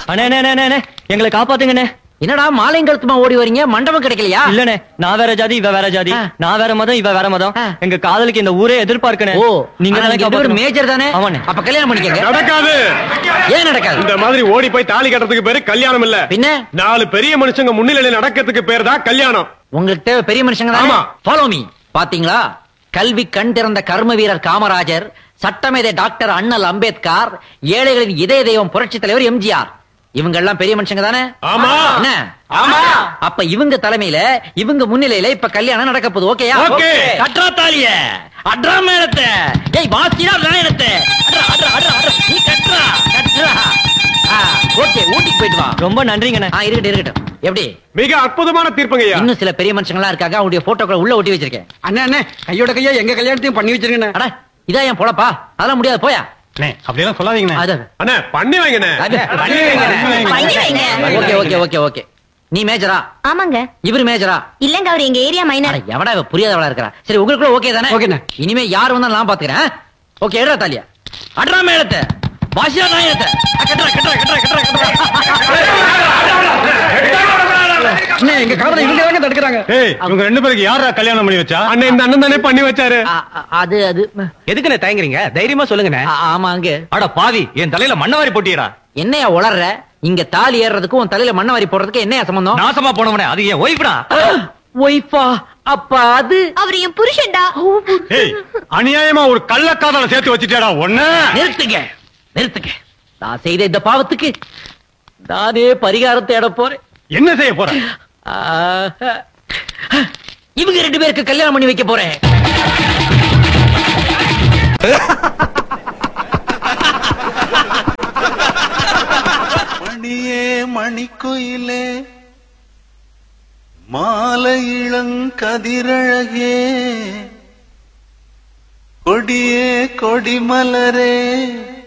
அண்ணே அண்ணே, அண்ணே அண்ணே எங்களை காப்பாத்துங்கண்ணே என்னடா மாலைங்கழுத்துமா ஓடி வரீங்க மண்டபம் கிடைக்கலையா இல்லண்ணே நான் வேற ஜாதி இவ வேற ஜாதி ஆ. நான் வேற மதம் இவ வேற மதம் ஆ. எங்க காதலுக்கு இந்த ஊரே எதிர்பார்க்கணே ஓ நீங்க ஆனா தானே நீங்க ரெண்டு பேரும் காப்பாத்தணும். மேஜர் தானே ஆமாண்ணே. அப்ப கல்யாணம் பண்ணிக்கங்க நடக்காது ஏன் நடக்காது இந்த மாதிரி ஓடி போய் தாலி கட்டுறதுக்கு பேரு கல்யாணம் இல்ல பின்ன நாலு பெரிய மனுஷங்க முன்னிலையில நடக்கிறதுக்கு பேர் தான் கல்யாணம் உங்களுக்கு தேவை பெரிய மனுஷங்க ஆமா. ஃபாலோ மீ பாத்தீங்களா கல்வி கண் திறந்த கர்ம வீரர் காமராஜர் சட்டமேதை டாக்டர் அண்ணல் அம்பேத்கர் ஏழைகளின் இதய தெய்வம் புரட்சி தலைவர் எம்ஜிஆர் இவங்க எல்லாம் பெரிய மனுஷங்க தானே ஆமா. என்ன ஆமா. அப்ப இவங்க தலைமையில இவங்க முன்னிலையில இப்ப கல்யாணம் நடக்க போகுது ஓகேயா ஓகே. கட்ரா தாலிய அட்ரா மேளத்தை ஏய் வாசிடா நாயனத்தை அட்ரா அட்ரா அட்ரா அட்ரா நீ கட்ரா கட்ரா ஓகே ஊட்டிக்கு போயிட்டு வா ரொம்ப நன்றிங்கண்ணே ஆ இருக்கட்டும் இருக்கட்டும் எப்படி மிக அற்புதமான தீர்ப்புங்கய்யா இன்னும் சில பெரிய மனுஷங்களா இருக்காங்க அவங்களுடைய போட்டோக்களை உள்ள ஒட்டி வச்சிருக்கேன் அண்ணா அண்ணே கையோட கையா எங்க கல்யாணத்தையும் பண்ணி வச்சிருக்கேன் அட இதா என் பொழப்பா அதெல்லாம் முடியாது போயா அப்படியெல்லாம் சொல்லாதீங்கண்ணே அது அண்ணே பண்ணி வைங்கண்ணே பண்ணி வைங்க. ஓகே ஓகே ஓகே ஓகே நீ மேஜரா ஆமாங்க இவரு மேஜரா இல்லங்க அவர் எங்க ஏரியா அட மைனர் எவடா இவ புரியாதவளா இருக்கறா சரி உங்களுக்குள்ள ஓகே தானே ஓகேண்ணே. இனிமே யார் வந்தாலும் நான் பாத்துக்கிறேன் ஓகே எடுறா தாலியா அட்ரா மேளத்தை வாசியா நாயத்தை கட்டுறா கட்டுறா கட்டுறா கட்டுறா அண்ணே எங்க காதல இவங்க தாங்க தடுக்கிறாங்க ஏய் இவங்க ரெண்டு பேருக்கு யாரா கல்யாணம் பண்ணி வச்சா அண்ணே இந்த அண்ணன் தானே பண்ணி வச்சாரு அது அது எதுக்குண்ணே தயங்குறீங்க தைரியமா சொல்லுங்கண்ணே ஆ, ஆமாங்க அட பாவி என் தலையில மண்ணவாரி போட்டியடா என்னையா உளர்ற இங்க தாலி ஏறுறதுக்கும் உன் தலையில மண்ணை வாரி போடுறதுக்கு என்னையா சம்பந்தம் நாசமா போனவனே அது என் ஒய்ஃப்டா ஒய்ஃபா அப்ப அது அவர் என் புருஷன்டா ஏய் அநியாயமா ஒரு கள்ளக்காதலை சேர்த்து வச்சுட்டேடா ஒண்ணு நிறுத்துங்க நிறுத்துங்க நான் செய்த இந்த பாவத்துக்கு நானே பரிகாரம் தேட போறேன் என்ன செய்ய போற ஆஹா. இவங்க ரெண்டு பேருக்கு கல்யாணம் பண்ணி வைக்க போறேன் மணியே மணிக்குயிலே மாலை இளங்கதிரழகே கொடியே கொடிமலரே